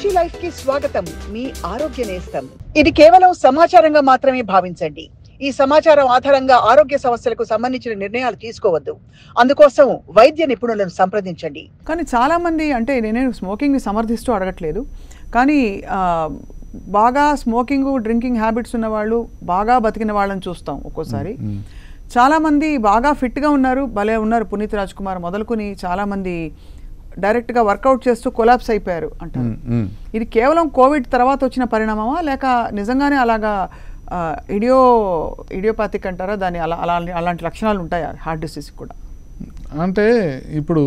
సాక్షి life కి స్వాగతం మీ ఆరోగ్య నేస్తం ఇది కేవలం సమాచారంగా మాత్రమే భావించండి ఈ సమాచారం ఆధారంగా ఆరోగ్య సమస్యలకు సంబంధించిన నిర్ణయాలు తీసుకోవద్దు అందుకోసం వైద్య నిపుణులను సంప్రదించండి కానీ చాలామంది అంటే నేను స్మోకింగ్ని సమర్థిస్తూ అడగట్లేదు కానీ ఆ, బాగా స్మోకింగ్ డ్రింకింగ్ హ్యాబిట్స్ ఉన్న వాళ్ళు బాగా బతికిన వాళ్ళని చూస్తాం ఒక్కోసారి చాలామంది బాగా ఫిట్గా ఉన్నారు భలే ఉన్నారు పునీత్ రాజ్ కుమార్ మొదలుకొని చాలామంది డైరెక్ట్గా వర్కౌట్ చేస్తూ కొలాప్స్ అయిపోయారు అంటారు ఇది కేవలం కోవిడ్ తర్వాత వచ్చిన పరిణామమా లేక నిజంగానే అలాగా ఆ, ఇడియో ఇడియోపాతిక్ అంటారా దాని అలా అలా అలాంటి లక్షణాలు ఉంటాయా హార్ట్ డిసీజ్ కూడా అంటే ఇప్పుడు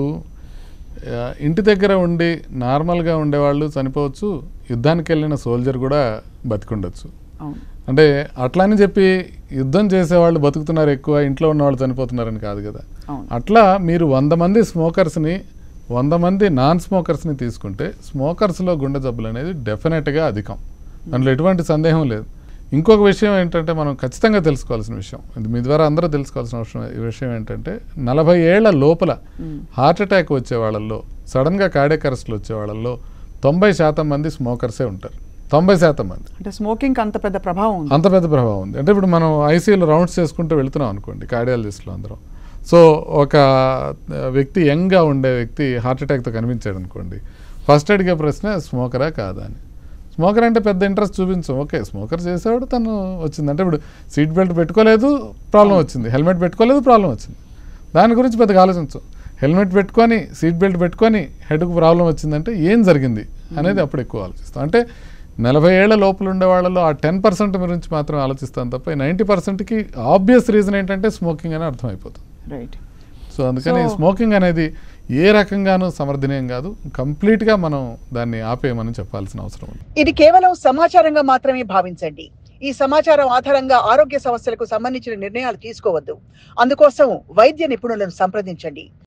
ఆ, ఇంటి దగ్గర ఉండి నార్మల్గా ఉండేవాళ్ళు చనిపోవచ్చు యుద్ధానికి వెళ్ళిన సోల్జర్ కూడా బతికుండొచ్చు అవును అంటే అట్లా అని చెప్పి యుద్ధం చేసేవాళ్ళు బతుకుతున్నారు ఎక్కువ ఇంట్లో ఉన్నవాళ్ళు చనిపోతున్నారని కాదు కదా అవును. అట్లా మీరు వంద మంది స్మోకర్స్ని వంద మంది నాన్ స్మోకర్స్ని తీసుకుంటే స్మోకర్స్లో గుండె జబ్బులు అనేది డెఫినెట్గా అధికం అందులో ఎటువంటి సందేహం లేదు ఇంకొక విషయం ఏంటంటే మనం ఖచ్చితంగా తెలుసుకోవాల్సిన విషయం ఇది మీ ద్వారా అందరూ తెలుసుకోవాల్సిన అవసరం విషయం ఏంటంటే నలభై ఏళ్ల లోపల హార్ట్ అటాక్ వచ్చే వాళ్ళల్లో సడన్గా కార్డియక్ అరెస్ట్లు వచ్చే వాళ్ళల్లో తొంభై శాతం మంది స్మోకర్సే ఉంటారు తొంభై శాతం మంది అంటే స్మోకింగ్ అంత పెద్ద ప్రభావం ఉంది అంత పెద్ద ప్రభావం ఉంది అంటే ఇప్పుడు మనం ఐసీయూలో రౌండ్స్ చేసుకుంటూ వెళ్తున్నాం అనుకోండి కార్డియాలజిస్ట్లో అందరం సో ఒక ఆ, వ్యక్తి యంగ్గా ఉండే వ్యక్తి హార్ట్ అటాక్తో కనిపించాడు అనుకోండి ఫస్ట్ అడిగే ప్రశ్న స్మోకరా కాదా అని స్మోకర్ అంటే పెద్ద ఇంట్రెస్ట్ చూపించం ఓకే స్మోకర్ చేసేవాడు తను వచ్చింది అంటే ఇప్పుడు సీట్ బెల్ట్ పెట్టుకోలేదు ప్రాబ్లం వచ్చింది హెల్మెట్ పెట్టుకోలేదు ప్రాబ్లం వచ్చింది దాని గురించి పెద్దగా ఆలోచించం హెల్మెట్ పెట్టుకొని సీట్ బెల్ట్ పెట్టుకొని హెడ్కు ప్రాబ్లం వచ్చిందంటే ఏం జరిగింది అనేది అప్పుడు ఎక్కువ ఆలోచిస్తాం అంటే నలభై ఏళ్ల లోపల ఉండే వాళ్ళలో ఆ టెన్ పర్సెంట్ గురించి మాత్రం ఆలోచిస్తాం తప్ప నైంటీ పర్సెంట్కి ఆబ్వియస్ రీజన్ ఏంటంటే స్మోకింగ్ అని అర్థమైపోతుంది రైట్ సో అందుకని So- స్మోకింగ్ అనేది ఏ రకంగానూ సమర్థనీయం కాదు కంప్లీట్గా మనం దాన్ని ఆపేయమని చెప్పాల్సిన అవసరం ఉంది ఇది కేవలం సమాచారంగా మాత్రమే భావించండి ఈ సమాచారం ఆధారంగా ఆరోగ్య సమస్యలకు సంబంధించిన నిర్ణయాలు తీసుకోవద్దు అందుకోసం వైద్య నిపుణులను సంప్రదించండి